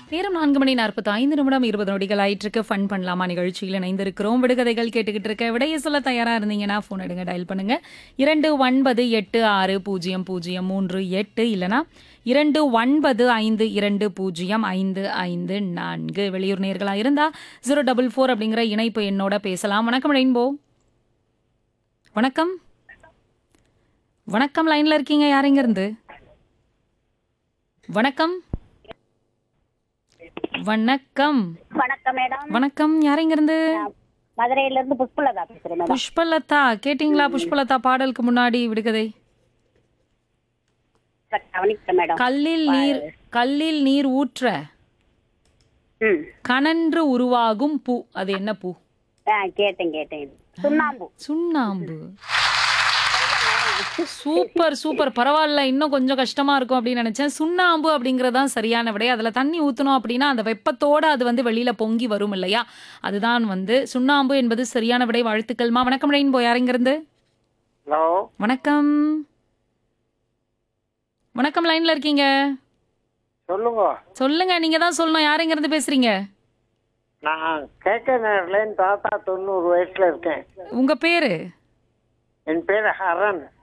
நேரம் நான்கு மணி நாற்பத்தி ஐந்து நிமிடம் இருபது நொடிகள் ஆயிட்டிருக்கு ஃபன் பண்ணலாமா நிகழ்ச்சியில் இணைந்திருக்கிறோம் விடுகதைகள் கேட்டுக்கிட்டு இருக்க விடைய சொல்ல தயாரா இருந்தீங்கன்னா ஃபோன் எடுங்க டயல் பண்ணுங்க இரண்டு ஒன்பது எட்டு ஆறு பூஜ்ஜியம் பூஜ்ஜியம் மூன்று எட்டு இல்லனா இரண்டு ஒன்பது ஐந்து இரண்டு பூஜ்ஜியம் ஐந்து ஐந்து நான்கு வெளியூர் நேர்களா இருந்தா ஜீரோ டபுள் ஃபோர் அப்படிங்கிற இணைப்பு என்னோட பேசலாம் வணக்கம் ரெயின்போ வணக்கம் வணக்கம் லைன்ல இருக்கீங்க யாருங்க இருந்து வணக்கம் வணக்கம் வணக்கம் மேடம் வணக்கம் யாருங்க இருந்து மதுரையில இருந்து புஷ்பலதா பேசுறேன் மேடம் புஷ்பலதா கேட்டிங்களா புஷ்பலதா பாடலுக்கு முன்னாடி விடுகதை கவனிக்கிறேன் மேடம் கல்லில் நீர் கல்லில் நீர் ஊற்ற ம் கனன்று உருவாகும் பூ அது என்ன பூ ஆ கேட்டேன் கேட்டேன் சுண்ணாம்பு சுண்ணாம்பு சூப்பர் சூப்பர் பரவாயில்ல இன்னும் கொஞ்சம் கஷ்டமா இருக்கும் அப்படின்னு நினைச்சேன் சுண்ணாம்பு அப்படிங்கறதுதான் சரியான விடை அதுல தண்ணி ஊத்தணும் அப்படின்னா அந்த வெப்பத்தோட அது வந்து வெளியில பொங்கி வரும் இல்லையா அதுதான் வந்து சுண்ணாம்பு என்பது சரியான விடை வாழ்த்துக்கள்மா வணக்கம் ரெயின்போ யாருங்கிருந்து ஹலோ வணக்கம் வணக்கம் லைன்ல இருக்கீங்க சொல்லுங்க சொல்லுங்க நீங்க தான் சொல்லணும் யாருங்க இருந்து பேசுறீங்க நான் கேட்க நேரில் தாத்தா தொண்ணூறு வயசுல இருக்கேன் உங்க பேரு என் பேர் ஹரன்